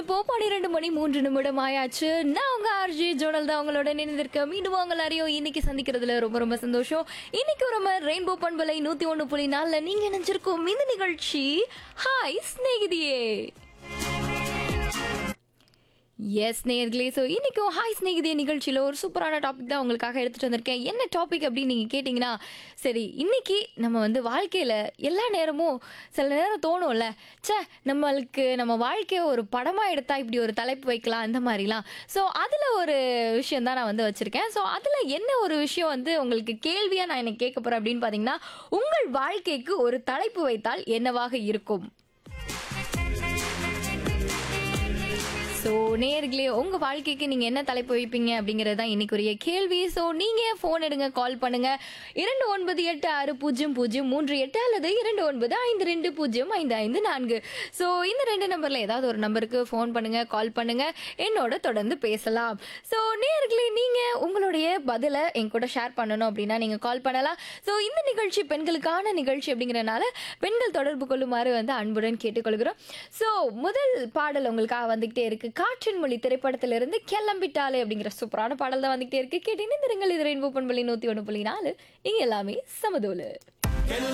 இப்போ பன்னிரெண்டு மணி மூன்று நிமிடம் ஆயாச்சு நான் உங்க ஆர்ஜி ஜோனல் தான் உங்களோட நினைந்திருக்க மீண்டும் உங்கள் அறியும் இன்னைக்கு சந்திக்கிறதுல ரொம்ப ரொம்ப சந்தோஷம் இன்னைக்கு ரொம்ப ரெயின்போ பண்பலை நூத்தி ஒண்ணு புள்ளி நாலுல நீங்க நினைச்சிருக்கோம் இந்த நிகழ்ச்சி ஹாய் ஸ்நேகிதியே எஸ் நேர்களே ஸோ இன்னைக்கும் ஹாய் ஸ்நேகிதிய நிகழ்ச்சியில் ஒரு சூப்பரான டாபிக் தான் உங்களுக்காக எடுத்துகிட்டு வந்திருக்கேன் என்ன டாபிக் அப்படின்னு நீங்கள் கேட்டிங்கன்னா சரி இன்னைக்கு நம்ம வந்து வாழ்க்கையில் எல்லா நேரமும் சில நேரம் தோணும்ல ச்சே நம்மளுக்கு நம்ம வாழ்க்கையை ஒரு படமாக எடுத்தா இப்படி ஒரு தலைப்பு வைக்கலாம் அந்த மாதிரிலாம் ஸோ அதில் ஒரு விஷயம் தான் நான் வந்து வச்சுருக்கேன் ஸோ அதில் என்ன ஒரு விஷயம் வந்து உங்களுக்கு கேள்வியாக நான் எனக்கு கேட்க போகிறேன் அப்படின்னு பார்த்தீங்கன்னா உங்கள் வாழ்க்கைக்கு ஒரு தலைப்பு வைத்தால் என்னவாக இருக்கும் ஸோ நேர்களே உங்க வாழ்க்கைக்கு நீங்க என்ன தலைப்பு வைப்பீங்க அப்படிங்கிறது தான் இன்னைக்குரிய கேள்வி ஸோ நீங்க ஃபோன் எடுங்க கால் பண்ணுங்க இரண்டு ஒன்பது எட்டு ஆறு பூஜ்ஜியம் பூஜ்ஜியம் மூன்று எட்டு அல்லது இரண்டு ஒன்பது ஐந்து ரெண்டு பூஜ்ஜியம் ஐந்து ஐந்து நான்கு ஸோ இந்த ரெண்டு நம்பர்ல ஏதாவது ஒரு நம்பருக்கு ஃபோன் பண்ணுங்க கால் பண்ணுங்க என்னோட தொடர்ந்து பேசலாம் ஸோ நேர்களே நீங்க உங்களுடைய பதிலை என் கூட ஷேர் பண்ணணும் அப்படின்னா நீங்க கால் பண்ணலாம் ஸோ இந்த நிகழ்ச்சி பெண்களுக்கான நிகழ்ச்சி அப்படிங்கறனால பெண்கள் தொடர்பு கொள்ளுமாறு வந்து அன்புடன் கேட்டுக்கொள்கிறோம் ஸோ முதல் பாடல் உங்களுக்காக வந்துகிட்டே இருக்கு காற்றின் மொழி திரைப்படத்திலிருந்து கிளம்பிட்டாலே அப்படிங்கிற சூப்பரான பாடல் தான் வந்துகிட்டே இருக்கு கேட்டீங்கன்னா இந்த இது ரெயின்போ பண்பலி நூத்தி ஒன்று புள்ளி நாலு இங்க எல்லாமே சமதோலு